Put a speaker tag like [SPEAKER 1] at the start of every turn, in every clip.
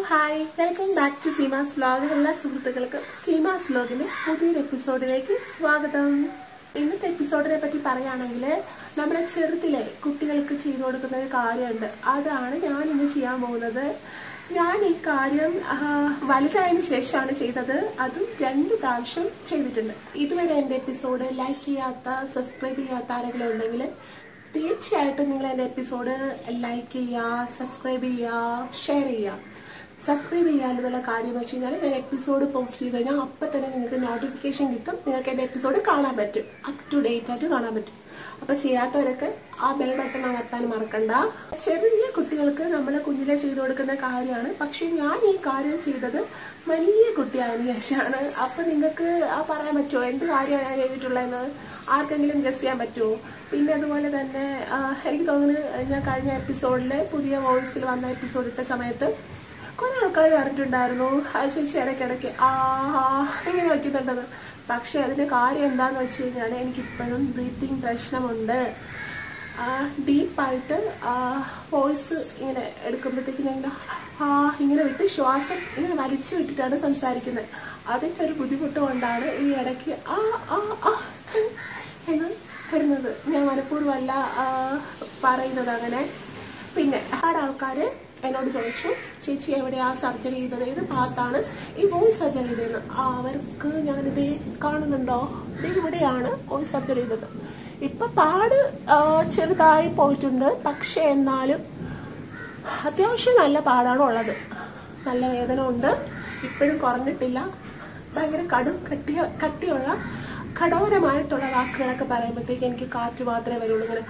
[SPEAKER 1] Hi welcome back to Seema's vlog എല്ലാ സുഹൃത്തുക്കൾക്കും സീമാസ് വ്ലോഗിന്റെ പുതിയൊരു എപ്പിസോഡിലേക്ക് സ്വാഗതം ഇന്നത്തെ എപ്പിസോഡിനെ പറ്റി പറയുകയാണെങ്കിൽ നമ്മുടെ ചെറുതിലെ കുട്ടികൾക്ക് ചെയ്തു കൊടുക്കുന്ന ഒരു കാര്യമുണ്ട് അതാണ് ഞാൻ ഇന്ന് ചെയ്യാൻ പോകുന്നത് ഞാൻ ഈ കാര്യം ആ, വലുതായതിനു ശേഷമാണ് ചെയ്തത് അതും രണ്ട് പ്രാവശ്യം ചെയ്തിട്ടുണ്ട് ഇതുവരെ എൻ്റെ എപ്പിസോഡ് ലൈക്ക് ചെയ്യാത്ത സബ്സ്ക്രൈബ് ചെയ്യാത്ത ആരെങ്കിലും ഉണ്ടെങ്കിൽ തീർച്ചയായിട്ടും നിങ്ങൾ എൻ്റെ എപ്പിസോഡ് ലൈക്ക് ചെയ്യുക സബ്സ്ക്രൈബ് ചെയ്യുക ഷെയർ ചെയ്യുക സബ്സ്ക്രൈബ് ചെയ്യാനുള്ള കാര്യം എന്ന് വെച്ച് കഴിഞ്ഞാൽ ഞാൻ എപ്പിസോഡ് പോസ്റ്റ് ചെയ്ത് കഴിഞ്ഞാൽ അപ്പം തന്നെ നിങ്ങൾക്ക് നോട്ടിഫിക്കേഷൻ കിട്ടും നിങ്ങൾക്ക് എൻ്റെ എപ്പിസോഡ് കാണാൻ പറ്റും അപ് ടു ഡേറ്റ് ആയിട്ട് കാണാൻ പറ്റും അപ്പോൾ ചെയ്യാത്തവരൊക്കെ ആ ബെൽ ബട്ടൺ അമർത്താൻ മറക്കണ്ട ചെറിയ കുട്ടികൾക്ക് നമ്മൾ കുഞ്ഞിലെ ചെയ്തു കൊടുക്കുന്ന കാര്യമാണ് പക്ഷേ ഞാൻ ഈ കാര്യം ചെയ്തത് വലിയ കുട്ടിയായതിനു ശേഷമാണ് അപ്പം നിങ്ങൾക്ക് ആ പറയാൻ പറ്റുമോ എന്ത് കാര്യമാണ് ഞാൻ ചെയ്തിട്ടുള്ളതെന്ന് ആർക്കെങ്കിലും ഗസ് ചെയ്യാൻ പറ്റുമോ പിന്നെ അതുപോലെ തന്നെ ആ, എനിക്ക് തോന്നുന്നു ഞാൻ കഴിഞ്ഞ എപ്പിസോഡിൽ പുതിയ വോയിസിൽ വന്ന എപ്പിസോഡ് ഇട്ട സമയത്ത് കുറെ ആൾക്കാർ പറഞ്ഞിട്ടുണ്ടായിരുന്നു ആ ചേച്ചി ഇടയ്ക്കിടയ്ക്ക് ആ ആ ഇങ്ങനെ വയ്ക്കുന്നുണ്ടെന്ന് പക്ഷേ അതിൻ്റെ കാര്യം എന്താണെന്ന് വെച്ച് കഴിഞ്ഞാൽ എനിക്കിപ്പോഴും ബ്രീത്തിങ് പ്രശ്നമുണ്ട് ഡീപ്പായിട്ട് വോയിസ് ഇങ്ങനെ എടുക്കുമ്പോഴത്തേക്ക് ഞാൻ ഇങ്ങനെ ആ ഇങ്ങനെ വിട്ട് ശ്വാസം ഇങ്ങനെ വലിച്ചു വിട്ടിട്ടാണ് സംസാരിക്കുന്നത് അതിൻ്റെ ഒരു ബുദ്ധിമുട്ട് കൊണ്ടാണ് ഈ ഇടയ്ക്ക് ആ ആ ആ എന്ന് വരുന്നത് ഞാൻ മനഃപൂർവ്വമല്ല ആ, പറയുന്നത് അങ്ങനെ പിന്നെ ഒരുപാട് ആൾക്കാർ എന്നോട് ചോദിച്ചു ചേച്ചി എവിടെയാ സർജറി ചെയ്തത് ഏത് ഭാഗത്താണ് ഈ വോയിസ് സർജറി ചെയ്തതെന്ന് അവർക്ക് ഞാനിത് കാണുന്നുണ്ടോ ഇത് ഇവിടെയാണ് വോയിസ് സർജറി ചെയ്തത് ഇപ്പൊ പാട് ആ, ചെറുതായി പോയിട്ടുണ്ട് പക്ഷെ എന്നാലും അത്യാവശ്യം നല്ല പാടാണ് ഉള്ളത് നല്ല വേദന ഉണ്ട് ഇപ്പോഴും കുറഞ്ഞിട്ടില്ല ഭയങ്കര കടും കട്ടിയ കട്ടിയുള്ള കഠോരമായിട്ടുള്ള വാക്കുകളൊക്കെ പറയുമ്പോഴത്തേക്ക് എനിക്ക് കാറ്റ് മാത്രമേ വരുള്ളൂ ഇങ്ങനെ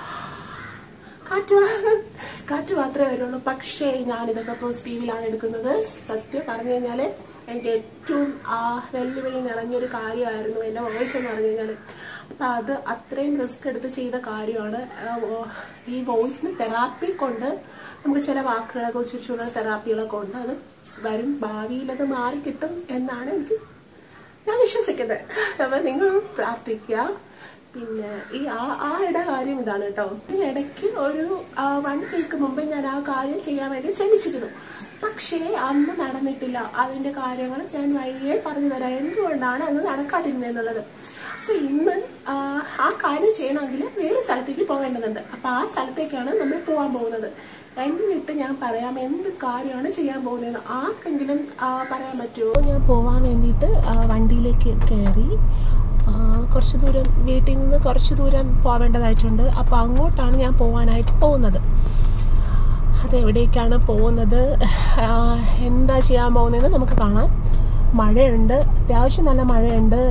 [SPEAKER 1] കാറ്റ് മാ- കാറ്റ് മാത്രമേ വരുള്ളൂ പക്ഷേ ഞാനിതൊക്കെ പോസിറ്റീവിലാണ് എടുക്കുന്നത് സത്യം പറഞ്ഞു കഴിഞ്ഞാൽ എനിക്ക് ഏറ്റവും ആ വെല്ലുവിളി നിറഞ്ഞൊരു കാര്യമായിരുന്നു എൻ്റെ വോയിസ് എന്ന് പറഞ്ഞു കഴിഞ്ഞാൽ അപ്പം അത് അത്രയും റിസ്ക് എടുത്ത് ചെയ്ത കാര്യമാണ് ആ, വോ- ഈ വോയിസിന് തെറാപ്പി കൊണ്ട് നമുക്ക് ചില വാക്കുകളൊക്കെ ഉച്ചരിച്ചുള്ള തെറാപ്പികളൊക്കെ ഉണ്ട് അത് വരും ഭാവിയിൽ അത് മാറിക്കിട്ടും എന്നാണ് എനിക്ക് ഞാൻ വിശ്വസിക്കുന്നത് അപ്പം നിങ്ങൾ പ്രാർത്ഥിക്കുക പിന്നെ ഈ ആ ആ ഇട കാര്യം ഇതാണ് കേട്ടോ ഇതിനിടയ്ക്ക് ഒരു വൺ വീക്ക് മുമ്പ് ഞാൻ ആ കാര്യം ചെയ്യാൻ വേണ്ടി ശ്രമിച്ചിരുന്നു പക്ഷേ അന്ന് നടന്നിട്ടില്ല അതിൻ്റെ കാര്യങ്ങൾ ഞാൻ വഴിയെ പറഞ്ഞു തരാം എന്തുകൊണ്ടാണ് അന്ന് നടക്കാതിരുന്നെന്നുള്ളത് അപ്പോൾ ഇന്ന് ആ, ആ കാര്യം ചെയ്യണമെങ്കിൽ വേറെ സ്ഥലത്തേക്ക് പോകേണ്ടതുണ്ട് അപ്പോൾ ആ സ്ഥലത്തേക്കാണ് നമ്മൾ പോകാൻ പോകുന്നത് എന്നിട്ട് ഞാൻ പറയാം എന്ത് കാര്യമാണ് ചെയ്യാൻ പോകുന്നതെന്ന് ആർക്കെങ്കിലും ആ, പറയാൻ പറ്റുമോ ഞാൻ പോകാൻ വേണ്ടിയിട്ട് ആ, വണ്ടിയിലേക്ക് കയറി ആ, കുറച്ച് ദൂരം വീട്ടിൽ നിന്ന് കുറച്ച് ദൂരം പോവേണ്ടതായിട്ടുണ്ട് അപ്പോൾ അങ്ങോട്ടാണ് ഞാൻ പോകാനായിട്ട് പോകുന്നത് അതെവിടേക്കാണ് പോകുന്നത് ആ, എന്താ ചെയ്യാൻ പോകുന്നതെന്ന് നമുക്ക് കാണാം മഴയുണ്ട് അത്യാവശ്യം നല്ല മഴയുണ്ട്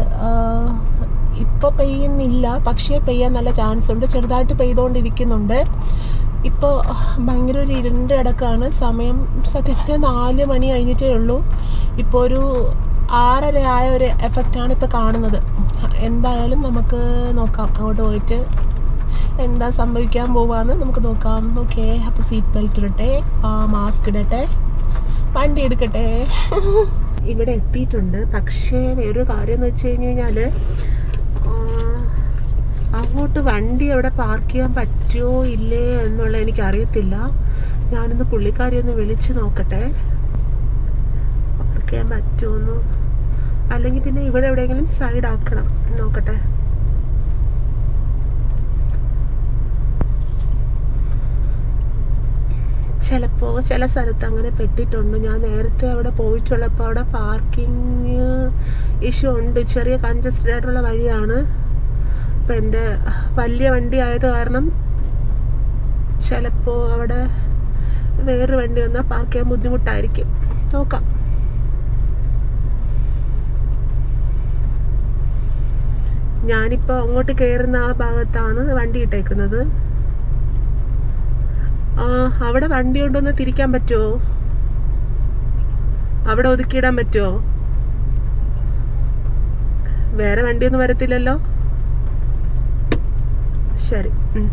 [SPEAKER 1] ഇപ്പോൾ പെയ്യുന്നില്ല പക്ഷേ പെയ്യാൻ നല്ല ചാൻസ് ഉണ്ട് ചെറുതായിട്ട് പെയ്തുകൊണ്ടിരിക്കുന്നുണ്ട് ഇപ്പോൾ ഭയങ്കര ഒരു ഇരുണ്ട് കിടക്കാണ് സമയം സത്യം പറഞ്ഞാൽ നാല് മണി കഴിഞ്ഞിട്ടേ ഉള്ളൂ ഇപ്പോൾ ഒരു ആറര ആയ ഒരു എഫക്റ്റാണ് ഇപ്പോൾ കാണുന്നത് എന്തായാലും നമുക്ക് നോക്കാം അങ്ങോട്ട് പോയിട്ട് എന്താ സംഭവിക്കാൻ പോവാന്ന് നമുക്ക് നോക്കാം ഓക്കെ അപ്പോൾ സീറ്റ് ബെൽറ്റ് ഇടട്ടെ മാസ്ക് ഇടട്ടെ വണ്ടി എടുക്കട്ടെ ഇവിടെ എത്തിയിട്ടുണ്ട് പക്ഷേ വേറൊരു കാര്യം എന്ന് വെച്ച് കഴിഞ്ഞ് കഴിഞ്ഞാൽ അങ്ങോട്ട് വണ്ടി അവിടെ പാർക്ക് ചെയ്യാൻ പറ്റുമോ ഇല്ലേ എന്നുള്ള എനിക്കറിയത്തില്ല ഞാനൊന്ന് പുള്ളിക്കാരി ഒന്ന് വിളിച്ച് നോക്കട്ടെ പാർക്ക് ചെയ്യാൻ പറ്റുമോന്ന് അല്ലെങ്കിൽ പിന്നെ ഇവിടെ എവിടെയെങ്കിലും സൈഡ് ആക്കണം നോക്കട്ടെ ചിലപ്പോൾ ചില സ്ഥലത്ത് അങ്ങനെ പെട്ടിട്ടുണ്ട് ഞാൻ നേരത്തെ അവിടെ പോയിട്ടുള്ളപ്പോൾ അവിടെ പാർക്കിംഗ് ഇഷ്യൂ ഉണ്ട് ചെറിയ കൺജസ്റ്റഡ് ആയിട്ടുള്ള വഴിയാണ് അപ്പം എൻ്റെ വലിയ വണ്ടി ആയത് കാരണം ചിലപ്പോൾ അവിടെ വേറൊരു വണ്ടി വന്നാൽ പാർക്ക് ചെയ്യാൻ ബുദ്ധിമുട്ടായിരിക്കും നോക്കാം ഞാനിപ്പോൾ അങ്ങോട്ട് കയറുന്ന ആ ഭാഗത്താണ് വണ്ടി ഇട്ടേക്കുന്നത് ആ അവിടെ വണ്ടി കൊണ്ടൊന്ന് തിരിക്കാൻ പറ്റുമോ അവിടെ ഒതുക്കിയിടാൻ പറ്റുമോ വേറെ വണ്ടിയൊന്നും വരത്തില്ലല്ലോ ശരി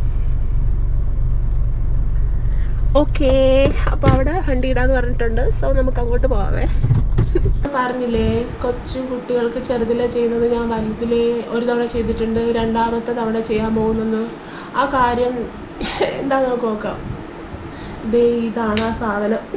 [SPEAKER 1] ഓക്കേ അപ്പൊ അവിടെ വണ്ടി ഇടാന്ന് പറഞ്ഞിട്ടുണ്ട് സോ നമുക്ക് അങ്ങോട്ട് പോവാവേ പറഞ്ഞില്ലേ കൊച്ചു കുട്ടികൾക്ക് ചെറുതിലെ ചെയ്യുന്നത് ഞാൻ വലുതിലെ ഒരു തവണ ചെയ്തിട്ടുണ്ട് രണ്ടാമത്തെ തവണ ചെയ്യാൻ പോകുന്നെന്ന് ആ കാര്യം എന്താ നമുക്ക് നോക്കാം ദേ ഇതാണ് ആ സാധനം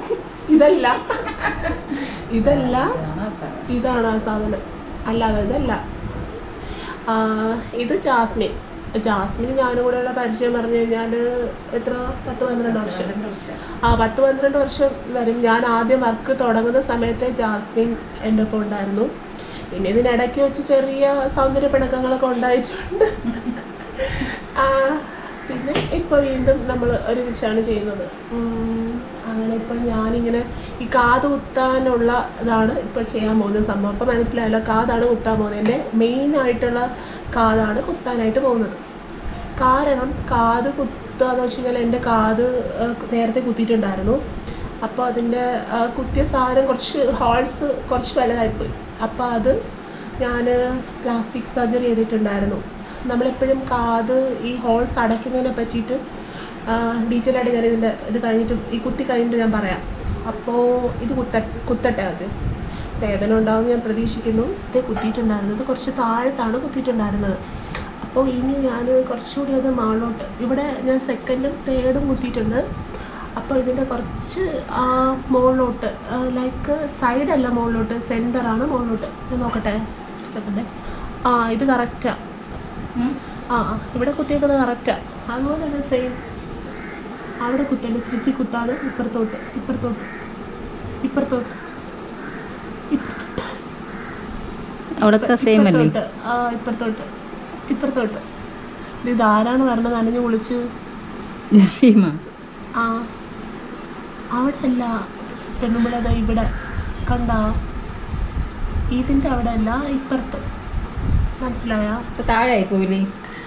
[SPEAKER 1] ഇതല്ല ഇതല്ല
[SPEAKER 2] ഇതാണ് ആ സാധനം.
[SPEAKER 1] ഇതാണ് ആ സാധനം അല്ലാതെ ഇതല്ല ആ, ഇത് ജാസ്മിൻ ജാസ്മിൻ ഞാനും കൂടെയുള്ള പരിചയം പറഞ്ഞു കഴിഞ്ഞാൽ എത്ര പത്ത് പന്ത്രണ്ട് വർഷം
[SPEAKER 2] രണ്ട് വർഷം.
[SPEAKER 1] ആ പത്ത് പന്ത്രണ്ട് വർഷം വരും ഞാൻ ആദ്യം വർക്ക് തുടങ്ങുന്ന സമയത്തെ ജാസ്മിൻ എൻ്റെ ഒപ്പം ഉണ്ടായിരുന്നു പിന്നെ ഇതിനിടയ്ക്ക് വെച്ച് ചെറിയ സൗന്ദര്യ പിണക്കങ്ങളൊക്കെ ഉണ്ടായിട്ടുണ്ട് ആ, പിന്നെ ഇപ്പോൾ വീണ്ടും നമ്മൾ ഒരുമിച്ചാണ് ചെയ്യുന്നത് ഉം, അങ്ങനെ ഇപ്പം ഞാനിങ്ങനെ ഈ കാത് കുത്താനുള്ള ഇതാണ് ഇപ്പോൾ ചെയ്യാൻ പോകുന്ന സംഭവം ഇപ്പം മനസ്സിലായല്ലോ കാതാണ് കുത്താൻ പോകുന്നത് എൻ്റെ മെയിൻ ആയിട്ടുള്ള കാതാണ് കുത്താനായിട്ട് പോകുന്നത് കാരണം കാത് കുത്തുക എന്ന് വെച്ച് കഴിഞ്ഞാൽ എൻ്റെ കാത് ആ, നേരത്തെ കുത്തിയിട്ടുണ്ടായിരുന്നു അപ്പോൾ അതിൻ്റെ ആ, കുത്തിയ സാധനം കുറച്ച് ഹോൾസ് കുറച്ച് വലുതായിപ്പോയി അപ്പോൾ അത് ഞാൻ പ്ലാസ്റ്റിക് സർജറി ചെയ്തിട്ടുണ്ടായിരുന്നു നമ്മളെപ്പോഴും കാത് ഈ ഹോൾസ് അടയ്ക്കുന്നതിനെ പറ്റിയിട്ട് ഡീറ്റെയിൽ ആയിട്ട് ഞാൻ ഇതിൻ്റെ ഇത് കഴിഞ്ഞിട്ട് ഈ കുത്തി കഴിഞ്ഞിട്ട് ഞാൻ പറയാം അപ്പോൾ ഇത് കുത്ത കുത്തട്ടെ അത് വേദന ഉണ്ടാവും ഞാൻ പ്രതീക്ഷിക്കുന്നു ഇത് കുത്തിയിട്ടുണ്ടായിരുന്നത് കുറച്ച് താഴത്താണ് കുത്തിയിട്ടുണ്ടായിരുന്നത് അപ്പോൾ ഇനി ഞാൻ കുറച്ചുകൂടി അത് മാളോട്ട് ഇവിടെ ഞാൻ സെക്കൻഡും തേർഡും കുത്തിയിട്ടുണ്ട് അപ്പോൾ ഇതിൻ്റെ കുറച്ച് ആ മുകളിലോട്ട് ലൈക്ക് സൈഡല്ല മുകളിലോട്ട് സെൻറ്ററാണ് മുകളിലോട്ട് ഞാൻ നോക്കട്ടെ സെക്കൻഡ് ആ ഇത് കറക്റ്റാണ്
[SPEAKER 2] ഉം.
[SPEAKER 1] ആ ആ, ഇവിടെ കുത്തിയേക്കുന്നത് കറക്റ്റാണ് അതുപോലെ തന്നെ സെയിം അവിടെ കുത്തല് സ്റ്റിച്ച് കുത്താണ് ഇപ്പുറത്തോട്ട് ഇപ്പുറത്തോട്ട് ഇപ്പുറത്തോട്ട് ഇപ്പുറത്തോട്ട്
[SPEAKER 2] അവിടുത്തെ സെയിം അല്ലേ
[SPEAKER 1] ഇപ്പുറത്തോട്ട് ആ ഇപ്പുറത്തോട്ട് ഇപ്പുറത്തോട്ട് ഇത് ഇതാരാണ് വരണത് നനഞ്ഞു കുളിച്ച്
[SPEAKER 2] ജസീമ
[SPEAKER 1] ആ അവിടെ അല്ല പെണ്ണുമ്പിളത ഇവിടെ കണ്ട ഇതിൻ്റെ അവിടെ അല്ല ഇപ്പുറത്ത് മനസ്സിലായ
[SPEAKER 2] ഇപ്പൊ താഴെ ആയി പോയില്ലേ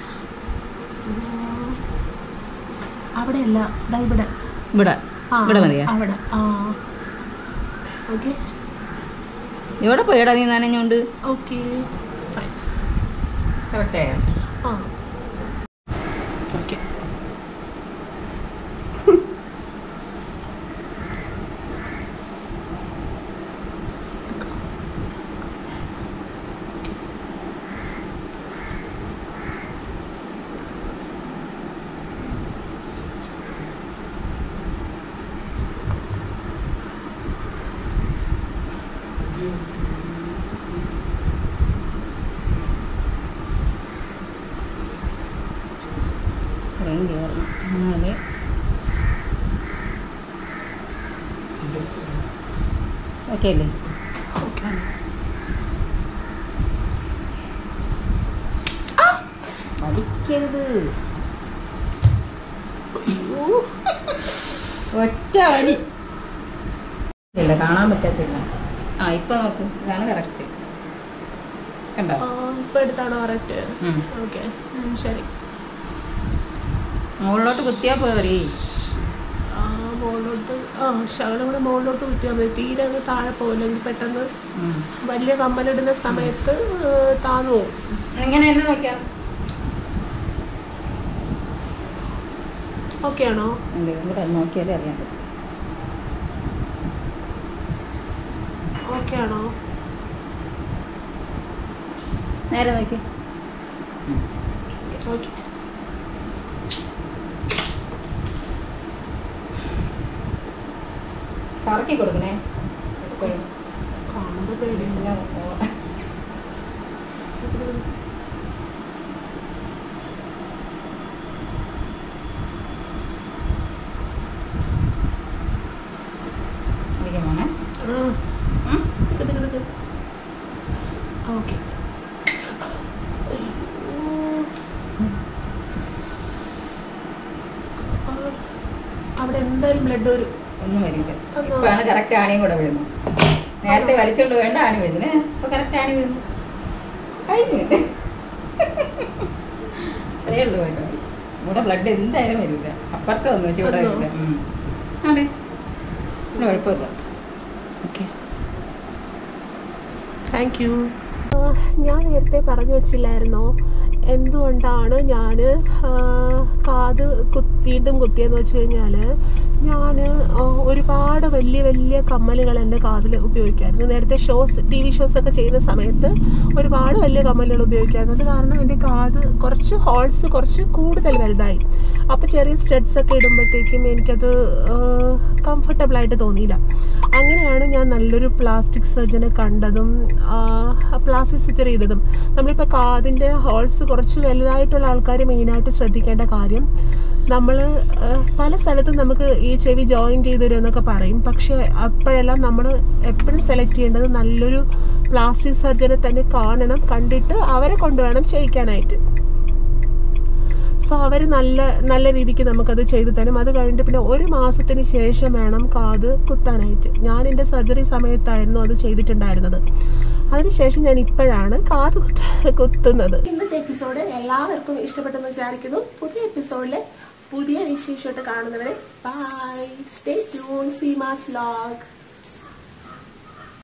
[SPEAKER 1] അവിടെ അല്ല ദാ ഇവിടെ
[SPEAKER 2] ഇവിടെ
[SPEAKER 1] ആ
[SPEAKER 2] ഇവിടെ മതിയാ
[SPEAKER 1] അവിടെ ആ ഓക്കെ
[SPEAKER 2] എവിടെ പോയടാ നീ നനഞ്ഞോണ്ട്
[SPEAKER 1] ഓക്കെ ഫൈൻ
[SPEAKER 2] കറക്റ്റ് ആയോ
[SPEAKER 1] ആ ഓക്കെ
[SPEAKER 2] ഇത്രയും കയറും എന്നാലേ ഓക്കെ അല്ലേ
[SPEAKER 1] ഓക്കെ
[SPEAKER 2] വലിക്കരുത് ഒറ്റ വലി ഇല്ല കാണാൻ പറ്റത്തില്ല ആ ഇപ്പൊ നോക്കൂ ഇതാണ് കറക്റ്റ് കണ്ടോ
[SPEAKER 1] ഇപ്പം എടുത്താണോ കറക്റ്റ്
[SPEAKER 2] ഉം.
[SPEAKER 1] ഓക്കെ ശരി
[SPEAKER 2] മുകളിലോട്ട് കുത്തിയാ പോരെ
[SPEAKER 1] ആ മുകളിലോട്ട് ആ ശകലം കൂടെ മുകളിലോട്ട് കുത്തിയാൽ മതി തീരെ അങ്ങ് താഴെ പോകില്ലെങ്കിൽ പെട്ടെന്ന്
[SPEAKER 2] ഉം.
[SPEAKER 1] വലിയ കമ്മലിടുന്ന സമയത്ത് ഏഹ്, താന്നു പോകും
[SPEAKER 2] ഇങ്ങനെ തന്നെ നോക്കിയാ
[SPEAKER 1] ഓക്കെ ആണോ
[SPEAKER 2] എന്ത് ഇവിടെ നോക്കിയാലേ അറിയാൻ പറ്റും
[SPEAKER 1] ഓക്കെ ആണോ
[SPEAKER 2] നേരെ നോക്കി
[SPEAKER 1] ഓക്കെ
[SPEAKER 2] കറക്കി കൊടുക്കണേ എപ്പോഴും
[SPEAKER 1] കാണുമ്പോൾ പേടിയാണ്
[SPEAKER 2] പിന്നെ ഓ- ഇരിക്കാൻ പോണേ ഉം?
[SPEAKER 1] ഓക്കെ അവിടെ എന്തായാലും ബ്ലഡ് വരും
[SPEAKER 2] ഒന്നും വരില്ല
[SPEAKER 1] ഒന്നും
[SPEAKER 2] ഇപ്പാണ് കറക്റ്റ് ആണിയും കൂടെ വിടുന്നത് നേരത്തെ വലിച്ചോണ്ട് വേണ്ട ആണി വിടുന്നേ ഇപ്പൊ കറക്റ്റ് ആണി വിടുന്നു കഴിഞ്ഞു അതേ ഉള്ളൂ പരിപാടി ഇവിടെ ബ്ലഡ് എന്തായാലും വരില്ല അപ്പുറത്തെ വന്നു വെച്ചാൽ ഇവിടെ
[SPEAKER 1] വന്നോ?
[SPEAKER 2] വരില്ല ഉം. ആടെ ഇവിടെ കുഴപ്പമില്ല
[SPEAKER 1] ഓക്കെ താങ്ക് യു ഞാൻ നേരത്തെ പറഞ്ഞു വച്ചില്ലായിരുന്നോ എന്തുകൊണ്ടാണ് ഞാൻ കാത് കുത്ത് വീണ്ടും കുത്തിയെന്ന് വെച്ച് കഴിഞ്ഞാൽ ഞാൻ ഒരുപാട് വലിയ വലിയ കമ്മലുകൾ എൻ്റെ കാതിൽ ഉപയോഗിക്കായിരുന്നു നേരത്തെ ഷോസ് ടി വി ഷോസ് ഒക്കെ ചെയ്യുന്ന സമയത്ത് ഒരുപാട് വലിയ കമ്മലുകൾ ഉപയോഗിക്കായിരുന്നു അത് കാരണം എൻ്റെ കാത് കുറച്ച് ഹോൾസ് കുറച്ച് കൂടുതൽ വലുതായി അപ്പോൾ ചെറിയ സ്റ്റഡ്സ് ഒക്കെ ഇടുമ്പോഴത്തേക്കും എനിക്കത് കംഫർട്ടബിൾ ആയിട്ട് തോന്നിയില്ല അങ്ങനെയാണ് ഞാൻ നല്ലൊരു പ്ലാസ്റ്റിക് സർജനെ കണ്ടതും പ്ലാസ്റ്റിക് സിറ്റർ ചെയ്തതും നമ്മളിപ്പോൾ കാതിൻ്റെ ഹോൾസ് കുറച്ച് വലുതായിട്ടുള്ള ആൾക്കാർ മെയിനായിട്ട് ശ്രദ്ധിക്കേണ്ട കാര്യം നമ്മൾ പല സ്ഥലത്തും നമുക്ക് ഈ ചെവി ജോയിൻ ചെയ്ത് തരും എന്നൊക്കെ പറയും പക്ഷേ അപ്പോഴെല്ലാം നമ്മൾ എപ്പോഴും സെലക്ട് ചെയ്യേണ്ടത് നല്ലൊരു പ്ലാസ്റ്റിക് സർജനെ തന്നെ കാണണം കണ്ടിട്ട് അവരെ കൊണ്ടുവേണം ചെയ്യിക്കാനായിട്ട് സോ അവർ നല്ല നല്ല രീതിക്ക് നമുക്കത് ചെയ്തു തരും അത് കഴിഞ്ഞിട്ട് പിന്നെ ഒരു മാസത്തിന് ശേഷം വേണം കാത് കുത്താനായിട്ട് ഞാൻ എൻ്റെ സർജറി സമയത്തായിരുന്നു അത് ചെയ്തിട്ടുണ്ടായിരുന്നത് അതിനുശേഷം ഞാൻ ഇപ്പോഴാണ് കാത് കുത്ത കുത്തുന്നത് ഇന്നത്തെ എപ്പിസോഡ് എല്ലാവർക്കും ഇഷ്ടപ്പെട്ടെന്ന് വിചാരിക്കുന്നു പുതിയ എപ്പിസോഡിലെ പുതിയ വിശേഷമായിട്ട് കാണുന്നവരെ bye stay tune Seema's log